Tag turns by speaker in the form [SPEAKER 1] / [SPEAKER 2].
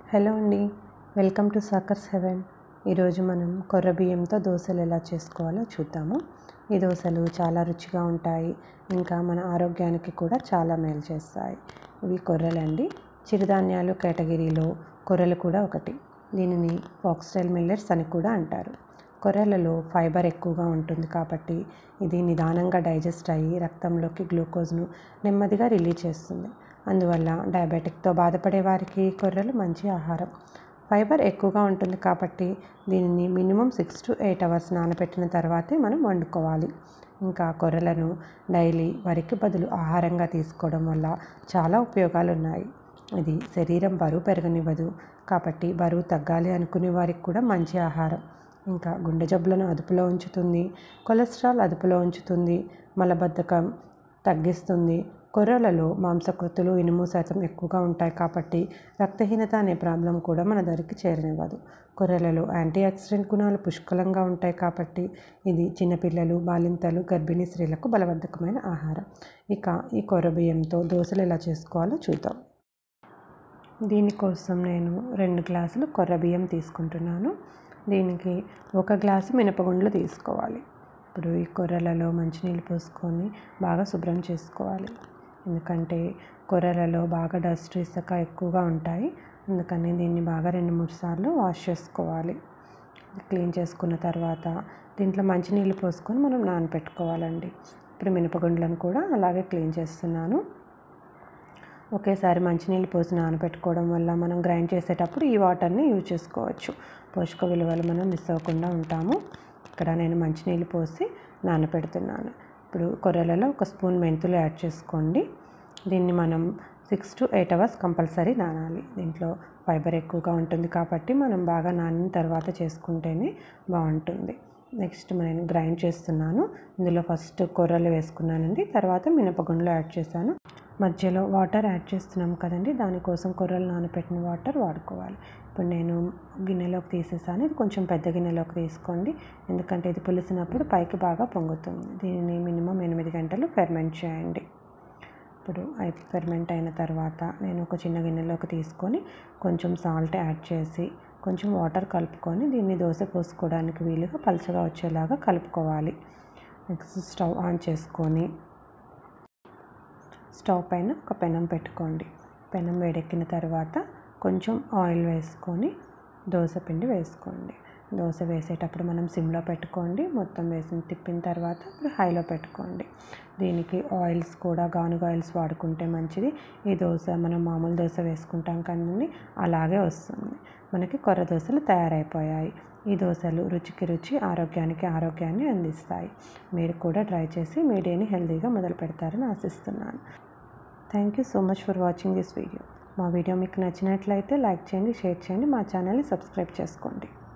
[SPEAKER 1] hello అండి welcome to సకర్స్ haven ఈరోజు మనం కొర్ర బియ్యంతో దోశలు ఎలా చేసుకోవాలో చూద్దాము ఈ దోశలు చాలా రుచిగా ఉంటాయి ఇంకా మన ఆరోగ్యానికి కూడా చాలా మేలు చేస్తాయి ఇవి కొర్రలండి చిరుధాన్యాలు కేటగిరీలో కొర్రలు కూడా ఒకటి దీనిని ఫాక్స్టైల్ మిల్లెట్స్ అని కూడా అంటారు కొర్రలలో ఫైబర్ ఎక్కువగా ఉంటుంది కాబట్టి ఇది నిదానంగా డైజెస్ట్ అయ్యి రక్తంలోకి గ్లూకోజ్ను నెమ్మదిగా రిలీజ్ చేస్తుంది అందువల్ల డయాబెటిక్తో బాధపడే వారికి కొర్రలు మంచి ఆహారం ఫైబర్ ఎక్కువగా ఉంటుంది కాబట్టి దీనిని minimum six to eight hours నానబెట్టిన తర్వాతే మనం వండుకోవాలి ఇంకా కొర్రలను డైలీ వరికి బదులు ఆహారంగా తీసుకోవడం వల్ల చాలా ఉపయోగాలు ఉన్నాయి ఇది శరీరం బరువు పెరగనివ్వదు కాబట్టి బరువు తగ్గాలి అనుకునే వారికి కూడా మంచి ఆహారం ఇంకా గుండె జబ్బులను అదుపులో ఉంచుతుంది కొలెస్ట్రాల్ అదుపులో ఉంచుతుంది మలబద్ధకం తగ్గిస్తుంది కొర్రలలో మాంసకృతులు ఇనుము శాతం ఎక్కువగా ఉంటాయి కాబట్టి రక్తహీనత అనే ప్రాబ్లం కూడా మన దరికి చేరనివ్వదు కొర్రలలో యాంటీ ఆక్సిడెంట్ గుణాలు పుష్కలంగా ఉంటాయి కాబట్టి ఇది చిన్నపిల్లలు బాలింతలు గర్భిణీ స్త్రీలకు బలవర్ధకమైన ఆహారం ఇక ఈ కొర్ర బియ్యంతో దోశలు ఎలా చేసుకోవాలో చూద్దాం దీనికోసం నేను రెండు గ్లాసులు కొర్ర బియ్యం తీసుకుంటున్నాను దీనికి ఒక గ్లాసు మినపగుండ్లు తీసుకోవాలి ఇప్పుడు ఈ కొర్రలలో మంచినీళ్ళు పోసుకొని బాగా శుభ్రం చేసుకోవాలి ఎందుకంటే కొర్రలలో బాగా డస్ట్ ఇసుక ఎక్కువగా ఉంటాయి అందుకని దీన్ని బాగా రెండు మూడు సార్లు వాష్ చేసుకోవాలి క్లీన్ చేసుకున్న తర్వాత దీంట్లో మంచినీళ్ళు పోసుకొని మనం నానబెట్టుకోవాలండి ఇప్పుడు మినపగుండ్లను కూడా అలాగే క్లీన్ చేస్తున్నాను ఒకేసారి మంచినీళ్ళు పోసి నానబెట్టుకోవడం వల్ల మనం గ్రైండ్ చేసేటప్పుడు ఈ వాటర్ని యూజ్ చేసుకోవచ్చు పోషక విలువలు మనం మిస్ అవ్వకుండా ఉంటాము ఇక్కడ నేను మంచినీళ్ళు పోసి నానబెడుతున్నాను ఇప్పుడు కొర్రలలో ఒక స్పూన్ మెంతులు యాడ్ చేసుకోండి దీన్ని మనం six to eight hours compulsory నానాలి దీంట్లో ఫైబర్ ఎక్కువగా ఉంటుంది కాబట్టి మనం బాగా నానిన తర్వాత చేసుకుంటేనే బాగుంటుంది నెక్స్ట్ నేను గ్రైండ్ చేస్తున్నాను ఇందులో ఫస్ట్ కొర్రలు వేసుకున్నానండి తర్వాత మినపగుండ్లు యాడ్ చేశాను మధ్యలో వాటర్ యాడ్ చేస్తున్నాం కదండి దానికోసం కొర్రలు నానబెట్టిన వాటర్ వాడుకోవాలి ఇప్పుడు నేను గిన్నెలోకి తీసేసాను ఇది కొంచెం పెద్ద గిన్నెలోకి తీసుకోండి ఎందుకంటే ఇది పులిసినప్పుడు పైకి బాగా పొంగుతుంది దీనిని మినిమం ఎనిమిది గంటలు ఫెర్మెంట్ చేయండి ఇప్పుడు ఫెర్మెంట్ అయిన తర్వాత నేను ఒక చిన్న గిన్నెలోకి తీసుకొని కొంచెం సాల్ట్ యాడ్ చేసి కొంచెం వాటర్ కలుపుకొని దీన్ని దోశ పోసుకోవడానికి వీలుగా పలుచగా వచ్చేలాగా కలుపుకోవాలి నెక్స్ట్ స్టవ్ ఆన్ చేసుకొని స్టవ్ పైన ఒక పెనం పెట్టుకోండి పెనం వేడెక్కిన తర్వాత కొంచెం ఆయిల్ వేసుకొని దోశ పిండి వేసుకోండి దోశ వేసేటప్పుడు మనం సిమ్లో పెట్టుకోండి మొత్తం వేసి తిప్పిన తర్వాత ఇప్పుడు హైలో పెట్టుకోండి దీనికి ఆయిల్స్ కూడా గానుగ ఆయిల్స్ వాడుకుంటే మంచిది ఈ దోశ మనం మామూలు దోశ వేసుకుంటాం కానీ అలాగే వస్తుంది మనకి కొర్ర దోశలు తయారైపోయాయి ఈ దోశలు రుచికి రుచి ఆరోగ్యానికి ఆరోగ్యాన్ని అందిస్తాయి మీరు కూడా ట్రై చేసి మీ డేని హెల్తీగా మొదలు పెడతారని ఆశిస్తున్నాను thank you so much for watching this video మా వీడియో మీకు నచ్చినట్లయితే లైక్ చేయండి షేర్ చేయండి మా ఛానల్ని సబ్స్క్రైబ్ చేసుకోండి